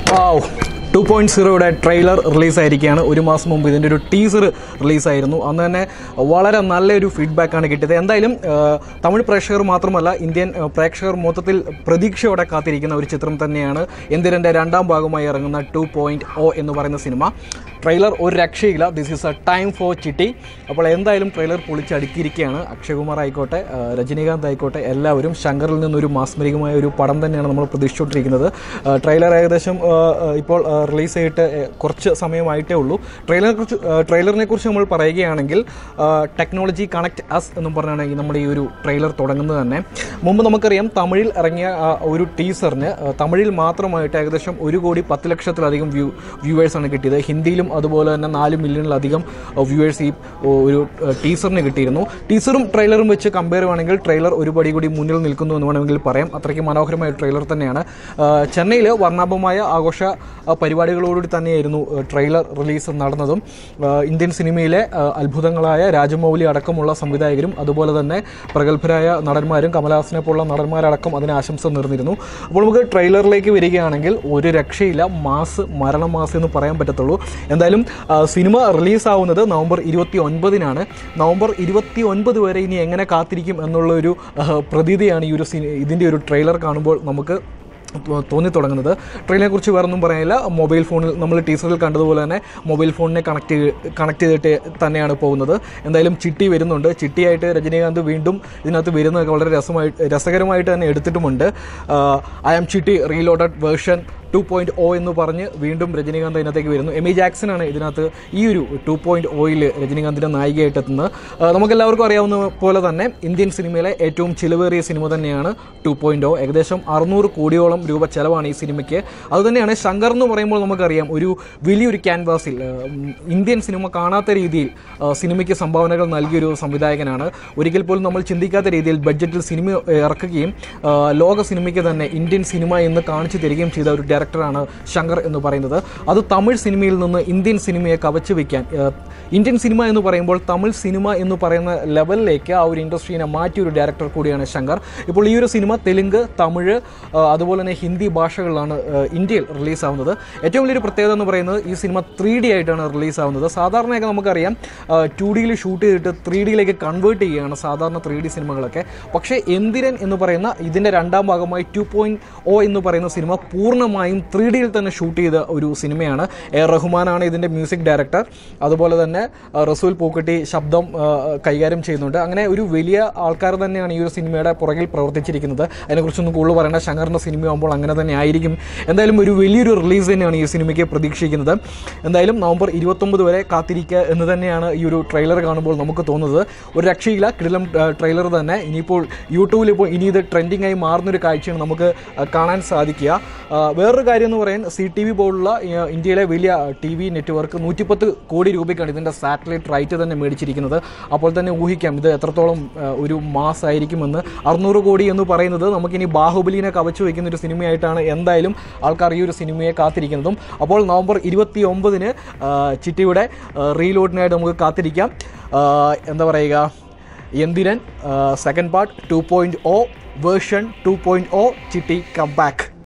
to point സീറോയുടെ trailer റിലീസായിരിക്കുകയാണ് ഒരു മാസം മുമ്പ് ഇതിൻ്റെ ഒരു ടീസർ റിലീസായിരുന്നു അന്ന് തന്നെ വളരെ നല്ലൊരു ഫീഡ്ബാക്കാണ് കിട്ടിയത് എന്തായാലും ആ, തമിഴ് പ്രേക്ഷകർ മാത്രമല്ല ഇന്ത്യൻ ആ, പ്രേക്ഷകർ മൊത്തത്തിൽ പ്രതീക്ഷയോടെ കാത്തിരിക്കുന്ന ഒരു ചിത്രം തന്നെയാണ് എന്തിരൻ്റെ രണ്ടാം ഭാഗമായി ഇറങ്ങുന്ന ടു പോയിൻറ്റ് ഒ എന്ന് പറയുന്ന സിനിമ ട്രെയിലർ ഒരു രക്ഷയില്ല this is a time for Chitti അപ്പോൾ എന്തായാലും ട്രെയിലർ പൊളിച്ചടുക്കിയിരിക്കുകയാണ് അക്ഷയകുമാർ ആയിക്കോട്ടെ ആ, രജനീകാന്ത് ആയിക്കോട്ടെ എല്ലാവരും ശങ്കറിൽ നിന്നൊരു മാസ്മരികമായ ഒരു പടം തന്നെയാണ് നമ്മൾ പ്രതീക്ഷിച്ചുകൊണ്ടിരിക്കുന്നത് ആ, ട്രെയിലർ ഏകദേശം ആ, ആ, ഇപ്പോൾ ആ, റിലീസ് ചെയ്തിട്ട് ഏ, കുറച്ച് സമയമായിട്ടേ ഉള്ളൂ ട്രെയിലറിനെ കുറിച്ച് ആ, ട്രെയിലറിനെ കുറിച്ച് നമ്മൾ പറയുകയാണെങ്കിൽ ആ, ടെക്നോളജി കണക്ട് അസ് എന്നും പറഞ്ഞാണ് ഈ നമ്മുടെ ഈ ഒരു ട്രെയിലർ തുടങ്ങുന്നത് തന്നെ മുമ്പ് നമുക്കറിയാം തമിഴിൽ ഇറങ്ങിയ ആ, ഒരു ടീസറിന് ആ, തമിഴിൽ മാത്രമായിട്ട് ഏകദേശം ഒരു കോടി പത്ത് ലക്ഷത്തിലധികം വ്യൂ വ്യൂവേഴ്സാണ് കിട്ടിയത് ഹിന്ദിയിലും അതുപോലെ തന്നെ നാല് മില്യണിലധികം വ്യൂവേഴ്സ് ഈ ഒരു ടീസറിന് കിട്ടിയിരുന്നു ടീസറും ട്രെയിലറും വെച്ച് കമ്പയർ ചെയ്യുകയാണെങ്കിൽ ട്രെയിലർ ഒരു പടി കൂടി മുന്നിൽ നിൽക്കുന്നു എന്ന് വേണമെങ്കിൽ പറയാം അത്രയ്ക്ക് മനോഹരമായ ട്രെയിലർ തന്നെയാണ് ചെന്നൈയിൽ വർണ്ണാഭമായ ആഘോഷ ആ, പരിപാടികളോടുകൂടി തന്നെയായിരുന്നു ആ, ട്രെയിലർ റിലീസ് നടന്നതും ആ, ഇന്ത്യൻ സിനിമയിലെ ആ, അത്ഭുതങ്ങളായ രാജമൗലി അടക്കമുള്ള സംവിധായകരും അതുപോലെ തന്നെ പ്രഗത്ഭരായ നടന്മാരും കമലഹാസനെ പോലുള്ള നടന്മാരടക്കം അതിന് ആശംസ നേർന്നിരുന്നു അപ്പോൾ നമുക്ക് ട്രെയിലറിലേക്ക് വരികയാണെങ്കിൽ ഒരു രക്ഷയില്ല മാസ് മരണമാസ് എന്ന് പറയാൻ പറ്റത്തുള്ളൂ എന്തായാലും ആ, സിനിമ റിലീസാവുന്നത് നവംബർ ഇരുപത്തി ഒൻപതിനാണ് നവംബർ ഇരുപത്തി ഒൻപത് വരെ ഇനി എങ്ങനെ കാത്തിരിക്കും എന്നുള്ള ഒരു ആ, പ്രതീതിയാണ് ഈ ഒരു സിനി ഇതിൻ്റെ ഒരു ട്രെയിലർ കാണുമ്പോൾ നമുക്ക് തോ- തോന്നി തുടങ്ങുന്നത് ട്രെയിനിനെ കുറിച്ച് വേറെ ഒന്നും പറയാനില്ല മൊബൈൽ ഫോണിൽ നമ്മൾ ടീസറിൽ കണ്ടതുപോലെ തന്നെ മൊബൈൽ ഫോണിനെ കണക്ട് കണക്ട് ചെയ്തിട്ട് തന്നെയാണ് പോകുന്നത് എന്തായാലും ചിട്ടി വരുന്നുണ്ട് ചിട്ടിയായിട്ട് രജനീകാന്ത് വീണ്ടും ഇതിനകത്ത് വരുന്നതൊക്കെ വളരെ രസമായി രസകരമായിട്ട് തന്നെ എടുത്തിട്ടുമുണ്ട് I am Chitti reloaded version two point O എന്ന് പറഞ്ഞ് വീണ്ടും രജനീകാന്ത് ഇതിനകത്തേക്ക് വരുന്നു എമി ജാക്സൺ ആണ് ഇതിനകത്ത് ഈ ഒരു ടു പോയിൻറ്റ് ഒയിൽ രജനീകാന്തിൻ്റെ നായികയായിട്ട് എത്തുന്നത് ആ, നമുക്കെല്ലാവർക്കും അറിയാവുന്ന പോലെ തന്നെ ഇന്ത്യൻ സിനിമയിലെ ഏറ്റവും ചിലവേറിയ സിനിമ തന്നെയാണ് ടു പോയിൻറ്റ് ഒ ഏകദേശം അറുന്നൂറ് കോടിയോളം രൂപ ചെലവാണ് ഈ സിനിമയ്ക്ക് അതുതന്നെയാണ് ശങ്കർ എന്ന് പറയുമ്പോൾ നമുക്കറിയാം ഒരു വലിയൊരു ക്യാൻവാസിൽ ആ, ഉം, ഇന്ത്യൻ സിനിമ കാണാത്ത രീതിയിൽ ആ, സിനിമയ്ക്ക് സംഭാവനകൾ നൽകിയൊരു സംവിധായകനാണ് ഒരിക്കൽ പോലും നമ്മൾ ചിന്തിക്കാത്ത രീതിയിൽ ബഡ്ജറ്റിൽ സിനിമ ഏ, ഇറക്കുകയും ആ, ലോക സിനിമയ്ക്ക് തന്നെ ഇന്ത്യൻ സിനിമ എന്ന് കാണിച്ചു തരികയും ചെയ്ത ഒരു ഡയറക്ടറാണ് ശങ്കർ എന്ന് പറയുന്നത് അത് തമിഴ് സിനിമയിൽ നിന്ന് ഇന്ത്യൻ സിനിമയെ കവച്ചു വയ്ക്കാൻ ആ, ഇന്ത്യൻ സിനിമ എന്ന് പറയുമ്പോൾ തമിഴ് സിനിമ എന്ന് പറയുന്ന ലെവലിലേക്ക് ആ ഒരു ഇൻഡസ്ട്രീനെ മാറ്റിയ ഒരു ഡയറക്ടർ കൂടിയാണ് ശങ്കർ ഇപ്പോൾ ഈ ഒരു സിനിമ തെലുങ്ക് തമിഴ് ആ, അതുപോലെ തന്നെ ഹിന്ദി ഭാഷകളിലാണ് ആ, ഇന്ത്യയിൽ റിലീസാവുന്നത് ഏറ്റവും വലിയൊരു പ്രത്യേകത എന്ന് പറയുന്നത് ഈ സിനിമ ത്രീ ഡി ആയിട്ടാണ് റിലീസാവുന്നത് സാധാരണയൊക്കെ നമുക്കറിയാം ടു ഡിയിൽ ഷൂട്ട് ചെയ്തിട്ട് ത്രീ ഡിയിലേക്ക് കൺവേർട്ട് ചെയ്യുകയാണ് സാധാരണ ത്രീ ഡി സിനിമകളൊക്കെ പക്ഷേ എന്തിരൻ എന്ന് പറയുന്ന ഇതിൻ്റെ രണ്ടാം ഭാഗമായി ടു പോയിൻറ്റ് ഒ എന്ന് പറയുന്ന സിനിമ പൂർണ്ണമായും ത്രീ ഡിയിൽ തന്നെ ഷൂട്ട് ചെയ്ത ഒരു സിനിമയാണ് എ റഹ്മാനാണ് ഇതിൻ്റെ മ്യൂസിക് ഡയറക്ടർ അതുപോലെ തന്നെ ആ, റസൂൽ പൂക്കട്ടി ശബ്ദം ആ, കൈകാര്യം ചെയ്യുന്നുണ്ട് അങ്ങനെ ഒരു വലിയ ആൾക്കാർ തന്നെയാണ് ഈ ഒരു സിനിമയുടെ പുറകിൽ പ്രവർത്തിച്ചിരിക്കുന്നത് അതിനെക്കുറിച്ചൊന്നും കൂടുതൽ പറയേണ്ട ശങ്കറിൻ്റെ സിനിമയാകുമ്പോൾ അങ്ങനെ തന്നെ ആയിരിക്കും എന്തായാലും ഒരു വലിയൊരു റിലീസ് തന്നെയാണ് ഈ സിനിമയ്ക്ക് പ്രതീക്ഷിക്കുന്നത് എന്തായാലും നവംബർ ഇരുപത്തൊമ്പത് വരെ കാത്തിരിക്കുക എന്ന് തന്നെയാണ് ഈ ഒരു ട്രെയിലർ കാണുമ്പോൾ നമുക്ക് തോന്നുന്നത് ഒരു രക്ഷയില്ല കിടിലം ട്രെയിലർ തന്നെ ഇനിയിപ്പോൾ യൂട്യൂബിൽ ഇപ്പോൾ ഇനി ഇത് ട്രെൻഡിങ് ആയി മാറുന്നൊരു കാഴ്ചയാണ് നമുക്ക് ആ, കാണാൻ സാധിക്കുക ആ, വേറൊരു കാര്യം എന്ന് പറയാൻ സി ടി വി പോലുള്ള ആ, ഇന്ത്യയിലെ വലിയ ടി വി നെറ്റ്വർക്ക് നൂറ്റിപ്പത്ത് കോടി രൂപയ്ക്കാണ് ഇതിൻ്റെ സാറ്റലൈറ്റ് റൈറ്റ് തന്നെ മേടിച്ചിരിക്കുന്നത് അപ്പോൾ തന്നെ ഊഹിക്കാം ഇത് എത്രത്തോളം ആ, ഒരു മാസ് ആയിരിക്കുമെന്ന് അറുന്നൂറ് കോടി എന്ന് പറയുന്നത് നമുക്കിനി ബാഹുബലിനെ കവച്ചു വയ്ക്കുന്ന ഒരു സിനിമയായിട്ടാണ് എന്തായാലും ആൾക്കാർ ഈ ഒരു സിനിമയെ കാത്തിരിക്കുന്നതും അപ്പോൾ നവംബർ ഇരുപത്തി ഒമ്പതിന് ചിറ്റിയുടെ റീലോഡിനായിട്ട് നമുക്ക് കാത്തിരിക്കാം ആ, എന്താ പറയുക Enthiran second part two point O version two point O Chitti come back